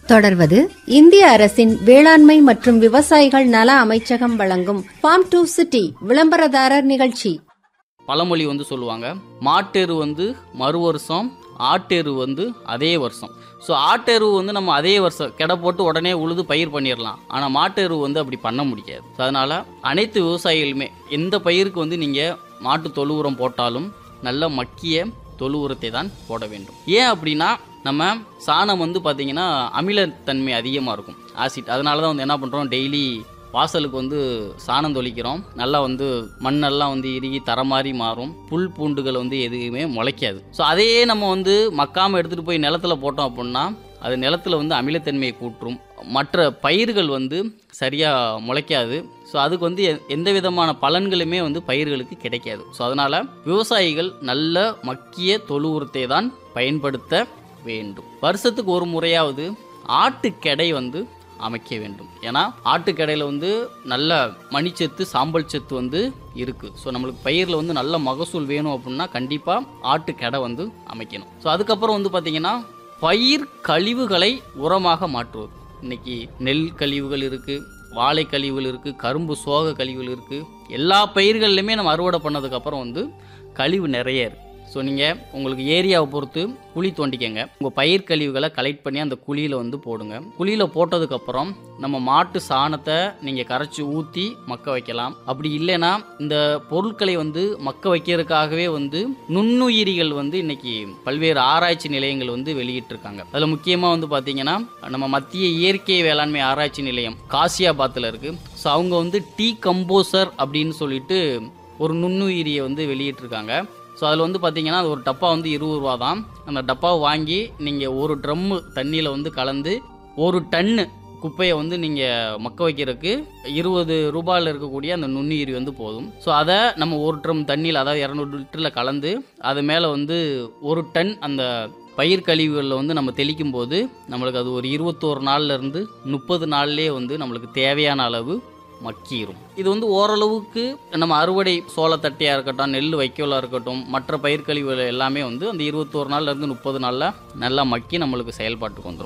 தொடர்வது இந்திய அரசின் வேளாண்மை மற்றும் விவசாயிகள் நல அமைச்சகம் வழங்கும் ஃபார்ம் டு சிட்டி விளம்பரதாரர் நிகழ்ச்சி பழமொழி வந்து சொல்லுவாங்க மாட்டெரு வந்து மறு வருஷம் ஆட்டெரு வந்து அதே வருஷம் ஸோ ஆட்டெரு வந்து நம்ம அதே வருஷம் கெடை போட்டு உடனே உழுது பயிர் பண்ணிடலாம் ஆனால் மாட்டெரு வந்து அப்படி பண்ண முடியாது ஸோ அதனால் அனைத்து விவசாயிகளுமே எந்த பயிருக்கு வந்து நீங்கள் மாட்டு தொழு உரம் போட்டாலும் நல்ல மக்கிய தொழு உரத்தை தான் போட வேண்டும் ஏன் அப்படின்னா நம்ம சாணம் வந்து பார்த்திங்கன்னா அமிலத்தன்மை அதிகமாக இருக்கும் ஆசிட் அதனால தான் வந்து என்ன பண்ணுறோம் டெய்லி வாசலுக்கு வந்து சாணம் தொளிக்கிறோம் நல்லா வந்து மண்ணெல்லாம் வந்து இறுகி தர மாதிரி மாறும் புல் பூண்டுகள் வந்து எதுவுமே முளைக்காது ஸோ அதையே நம்ம வந்து மக்காமல் எடுத்துகிட்டு போய் நிலத்துல போட்டோம் அப்படின்னா அது நிலத்துல வந்து அமிலத்தன்மையை கூற்றும் மற்ற பயிர்கள் வந்து சரியாக முளைக்காது ஸோ அதுக்கு வந்து எ- எந்த விதமான பலன்களுமே வந்து பயிர்களுக்கு கிடைக்காது ஸோ அதனால் விவசாயிகள் நல்ல மக்கிய தொழு உரத்தை தான் பயன்படுத்த வேண்டும் வருஷத்துக்கு ஒரு முறையாவது ஆட்டுக்கெடை வந்து அமைக்க வேண்டும் ஏன்னா ஆட்டுக்கடையில் வந்து நல்ல மணிச்சத்து சாம்பல் சத்து வந்து இருக்குது ஸோ நம்மளுக்கு பயிரில் வந்து நல்ல மகசூல் வேணும் அப்படின்னா கண்டிப்பாக ஆட்டுக்கடை வந்து அமைக்கணும் ஸோ அதுக்கப்புறம் வந்து பார்த்திங்கன்னா பயிர் கழிவுகளை உரமாக மாற்றுவது இன்னைக்கு நெல் கழிவுகள் இருக்குது வாழை கழிவுகள் இருக்குது கரும்பு சோக கழிவுகள் இருக்குது எல்லா பயிர்கள்லையுமே நம்ம அறுவடை பண்ணதுக்கப்புறம் வந்து கழிவு நிறைய இருக்குது ஸோ நீங்கள் உங்களுக்கு ஏரியாவை பொறுத்து குழி தோண்டிக்கங்க உங்கள் பயிர் கழிவுகளை கலெக்ட் பண்ணி அந்த குழியில் வந்து போடுங்க குழியில் போட்டதுக்கப்புறம் நம்ம மாட்டு சாணத்தை நீங்கள் கரைச்சி ஊற்றி மக்க வைக்கலாம் அப்படி இல்லைன்னா இந்த பொருட்களை வந்து மக்க வைக்கிறதுக்காகவே வந்து நுண்ணுயிரிகள் வந்து இன்னைக்கு பல்வேறு ஆராய்ச்சி நிலையங்கள் வந்து வெளியிட்டிருக்காங்க அதில் முக்கியமாக வந்து பார்த்தீங்கன்னா நம்ம மத்திய இயற்கை வேளாண்மை ஆராய்ச்சி நிலையம் காசியாபாத்தில் இருக்குது ஸோ அவங்க வந்து டீ கம்போசர் அப்படின்னு சொல்லிட்டு ஒரு நுண்ணுயிரியை வந்து வெளியிட்டிருக்காங்க ஸோ அதில் வந்து பார்த்தீங்கன்னா அது ஒரு டப்பா வந்து இருபது ரூபா தான் அந்த டப்பாவை வாங்கி நீங்கள் ஒரு ட்ரம்மு தண்ணியில் வந்து கலந்து ஒரு டன்னு குப்பையை வந்து நீங்கள் மக்க வைக்கிறதுக்கு இருபது ரூபாயில் இருக்கக்கூடிய அந்த நுண்ணுயிரி வந்து போதும் ஸோ அதை நம்ம ஒரு ட்ரம் தண்ணியில் அதாவது இரநூறு லிட்டரில் கலந்து அது மேலே வந்து ஒரு டன் அந்த பயிர் கழிவுகளில் வந்து நம்ம தெளிக்கும் போது நம்மளுக்கு அது ஒரு இருபத்தோரு நாள்ல இருந்து முப்பது நாள்லேயே வந்து நம்மளுக்கு தேவையான அளவு மக்கிரும் இது வந்து ஓரளவுக்கு நம்ம அறுவடை சோளத்தட்டையாக இருக்கட்டும் நெல் வைக்கோலாக இருக்கட்டும் மற்ற பயிர் கழிவுகள் எல்லாமே வந்து அந்த இருபத்தோரு நாள்ல இருந்து முப்பது நாளில் நல்லா மக்கி நம்மளுக்கு செயல்பாட்டுக்கு வந்துடும்